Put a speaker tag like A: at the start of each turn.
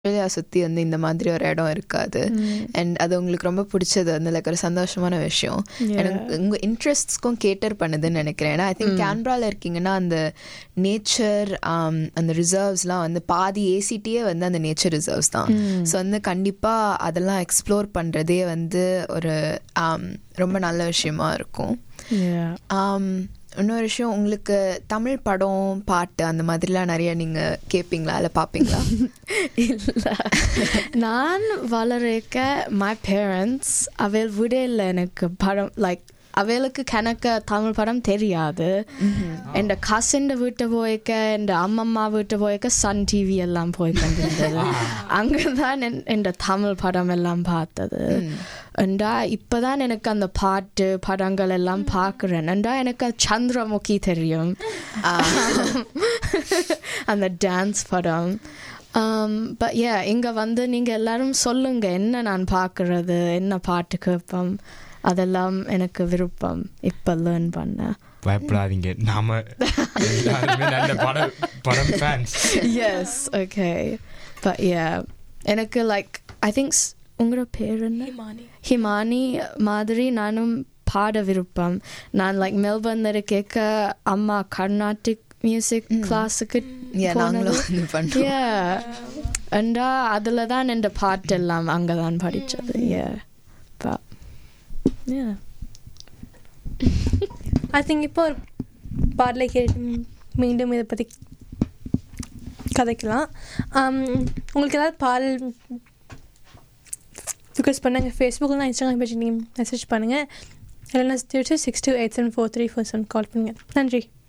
A: Australia சுற்றி வந்து இந்த மாதிரி ஒரு இடம் இருக்காது அண்ட் அது உங்களுக்கு ரொம்ப பிடிச்சது வந்து லைக் ஒரு சந்தோஷமான விஷயம் எனக்கு உங்கள் இன்ட்ரெஸ்ட்ஸ்க்கும் கேட்டர் பண்ணுதுன்னு நினைக்கிறேன் ஏன்னா ஐ திங்க் கேன்ப்ராவில் இருக்கீங்கன்னா அந்த நேச்சர் அந்த ரிசர்வ்ஸ்லாம் வந்து பாதி ஏசிட்டியே வந்து அந்த நேச்சர் ரிசர்வ்ஸ் தான் ஸோ வந்து கண்டிப்பாக அதெல்லாம் எக்ஸ்ப்ளோர் பண்ணுறதே வந்து ஒரு um, ரொம்ப நல்ல விஷயமா இருக்கும்
B: Yeah.
A: Um, இன்னொரு விஷயம் உங்களுக்கு தமிழ் படம் பாட்டு அந்த மாதிரிலாம் நிறைய நீங்கள் கேட்பீங்களா இல்லை பார்ப்பீங்களா
B: இல்ல நான் வளர்க்க மை பேரண்ட்ஸ் அவள் விடையில் எனக்கு படம் லைக் அவளுக்கு கணக்க தமிழ் படம் தெரியாது என் கசின் வீட்டை போய்க்க என் அம்மம்மா வீட்டை போய்க்க சன் டிவி எல்லாம் போய் கொண்டிருந்தது அங்கதான் என் என் தமிழ் படம் எல்லாம் பார்த்தது என்றா இப்பதான் எனக்கு அந்த பாட்டு படங்கள் எல்லாம் பார்க்குறேன் என்றா எனக்கு சந்திரமுகி தெரியும் அந்த டான்ஸ் படம் பட் ஏ இங்கே வந்து நீங்கள் எல்லாரும் சொல்லுங்க என்ன நான் பார்க்குறது என்ன பாட்டு கேட்போம் அதெல்லாம் எனக்கு விருப்பம் இப்போ லேர்ன் பண்ண
C: பயப்படாதீங்க நாம எல்லாருமே நல்ல படம் படம் ஃபேன்ஸ்
B: எஸ் ஓகே பட் ஏ எனக்கு லைக் ஐ திங்க் உங்களோட பேர் என்ன ஹிமானி மாதிரி நானும் பாட விருப்பம் நான் லைக் மெல்பர்ன்ல கேட்க அம்மா கர்நாடிக் மியூசிக் கிளாஸுக்கு
A: Yeah, நாங்களும் வந்து பண்றோம்.
B: அண்டா அதில் தான் என் பாட்டு எல்லாம் அங்கே தான் படித்தது ஏ ஏ
D: ஐ திங்க் இப்போ ஒரு பாடலை கேட்டு மீண்டும் இதை பற்றி கதைக்கலாம் Um, உங்களுக்கு ஏதாவது பாடல் ரிக்வெஸ்ட் பண்ணுங்கள் ஃபேஸ்புக்கில் இன்ஸ்டாகிராம் பேஜ் நீங்கள் மெசேஜ் பண்ணுங்கள் இல்லைன்னா six two eight seven four three four seven call பண்ணுங்கள் நன்றி